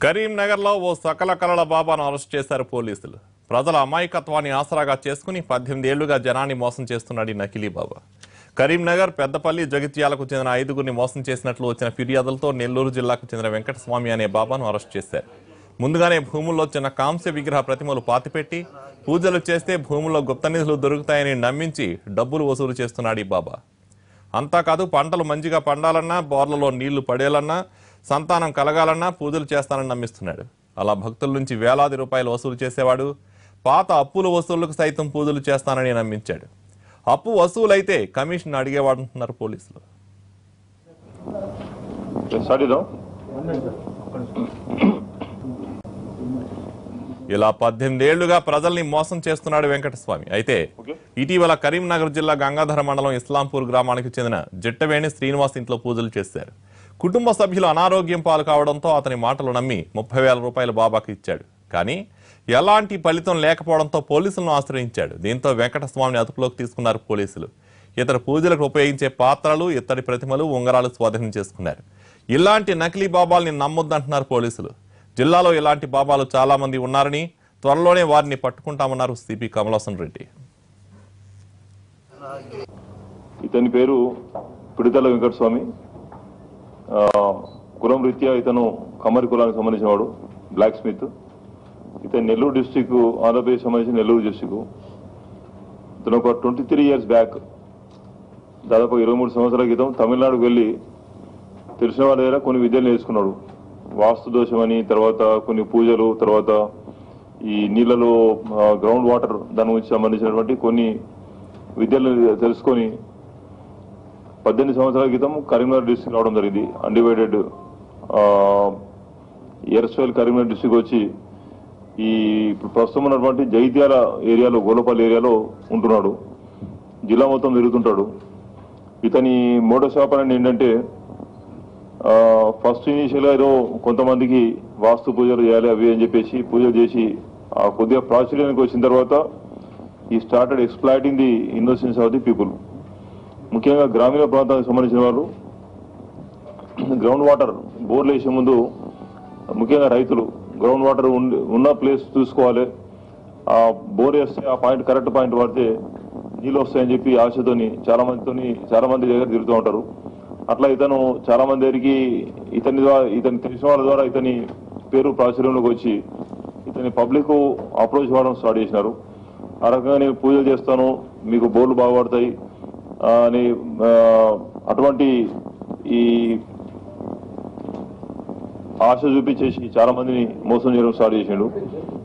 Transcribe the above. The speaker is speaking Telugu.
కరీంనగర్లో ఓ సకల కలల బాబాను అరెస్ట్ చేశారు పోలీసులు ప్రజల అమాయకత్వాన్ని ఆసరాగా చేసుకుని పద్దెనిమిది ఏళ్లుగా జనాన్ని మోసం చేస్తున్నాడు ఈ నకిలీ బాబా కరీంనగర్ పెద్దపల్లి జగిత్యాలకు చెందిన ఐదుగురిని మోసం చేసినట్లు వచ్చిన ఫిర్యాదులతో నెల్లూరు జిల్లాకు చెందిన వెంకటస్వామి అనే బాబాను అరెస్ట్ చేశారు ముందుగానే భూముల్లో చిన్న కాంస్య విగ్రహ ప్రతిమలు పాతిపెట్టి పూజలు చేస్తే భూముల్లో గుప్త నిధులు దొరుకుతాయని నమ్మించి డబ్బులు వసూలు చేస్తున్నాడు ఈ బాబా అంతాకాదు పంటలు మంచిగా పండాలన్నా బోర్లలో నీళ్లు పడేయాలన్నా సంతానం కలగాలన్నా పూజలు చేస్తానని నమ్మిస్తున్నాడు అలా భక్తుల నుంచి వేలాది రూపాయలు వసూలు చేసేవాడు పాత అప్పుల వసూళ్లకు సైతం పూజలు చేస్తానని నమ్మించాడు అప్పు వసూలైతే కమిషన్ అడిగేవాడంటున్నారు పోలీసులు స్టార్ట్ చేద్దాం ఇలా పద్దెనిమిది ఏళ్లుగా ప్రజల్ని మోసం చేస్తున్నాడు వెంకటస్వామి అయితే ఓకే. ఇటీవల కరీంనగర్ జిల్లా గంగాధర మండలం ఇస్లాంపూర్ గ్రామానికి చెందిన జిట్టవేణి శ్రీనివాస్ ఇంట్లో పూజలు చేశారు కుటుంబ సభ్యులు అనారోగ్యం పాలు కావడంతో అతని మాటలు నమ్మి ముప్పై వేల రూపాయలు బాబాకి ఇచ్చాడు కానీ ఎలాంటి ఫలితం లేకపోవడంతో పోలీసులను ఆశ్రయించాడు దీంతో వెంకటస్వామిని అదుపులోకి తీసుకున్నారు పోలీసులు ఇతర పూజలకు ఉపయోగించే పాత్రలు ఇత్తడి ప్రతిమలు ఉంగరాలు స్వాధీనం చేసుకున్నారు ఇలాంటి నకిలీ బాబాల్ని నమ్మొద్దంటున్నారు పోలీసులు జిల్లాలో ఇలాంటి బాబాలు చాలా మంది ఉన్నారని త్వరలోనే వారిని పట్టుకుంటామన్నారు సిపి కమలాసన్ రెడ్డి ఇతని పేరు పిడితల వెంకటస్వామి ఆ, కులం రీత్యా ఇతను కమ్మరి కులానికి సంబంధించిన వాడు బ్లాక్ స్మిత్ ఇతను నెల్లూరు డిస్టిక్ ఆంధ్రప్రదేశ్ సంబంధించిన నెల్లూరు డిస్టిక్ ఇతను ఒక ట్వంటీ త్రీ ఇయర్స్ బ్యాక్ దాదాపు ఇరవై మూడు సంవత్సరాల క్రితం తమిళనాడుకు వెళ్ళి తెలిసిన వారి దగ్గర కొన్ని విద్యలు నేర్చుకున్నాడు వాస్తు దోషమని తర్వాత కొన్ని పూజలు తర్వాత ఈ నీళ్ళలో గ్రౌండ్ వాటర్ దాని గురించి సంబంధించినటువంటి కొన్ని విద్యలు తెలుసుకొని పద్దెనిమిది సంవత్సరాల క్రితం కరీంనగర్ డిస్టిక్ రావడం జరిగింది అన్డివైడెడ్ ఎర్స్వెల్ కరీంనగర్ డిస్టిక్ వచ్చి ఈ ఇప్పుడు ప్రస్తుతం ఉన్నటువంటి జైత్యాల ఏరియాలో గోలపల్లి ఏరియాలో ఉంటున్నాడు జిల్లా మొత్తం తిరుగుతుంటాడు ఇతని మోటో వ్యాపారం ఏంటంటే ఫస్ట్ ఇనీషియల్ గా ఏదో కొంతమందికి వాస్తు పూజలు చేయాలి అవి అని చెప్పేసి పూజలు చేసి ఆ కొద్దిగా ప్రాచుర్యానికి వచ్చిన తర్వాత ఈ started exploiting the innocence of the people ముఖ్యంగా గ్రామీణ ప్రాంతానికి సంబంధించిన వాళ్ళు గ్రౌండ్ వాటర్ బోర్లు వేసే ముందు ముఖ్యంగా రైతులు గ్రౌండ్ వాటర్ ఉండి- ఉన్న ప్లేస్ చూసుకోవాలి ఆ బోర్ వేస్తే ఆ పాయింట్ కరెక్ట్ పాయింట్ పడితే నీళ్ళు వస్తాయని చెప్పి ఆశతోని చాలా మందితోని చాలా మంది దగ్గర తిరుగుతూ ఉంటారు అట్లా ఇతను చాలా మంది దగ్గరికి ఇతని ద్వారా ఇతని తెలిసిన వాళ్ళ ద్వారా ఇతని పేరు ప్రాచుర్యంలోకి వచ్చి ఇతని పబ్లిక్ అప్రోచ్ అవ్వడం స్టార్ట్ చేసినారు ఆ రకంగా నేను పూజలు చేస్తాను మీకు బోర్లు బాగుపడతాయి ఆ, అని ఆ, అటువంటి ఈ ఆశ చూపించేసి చాలా మందిని మోసం చేయడం స్టార్ట్ చేసిండు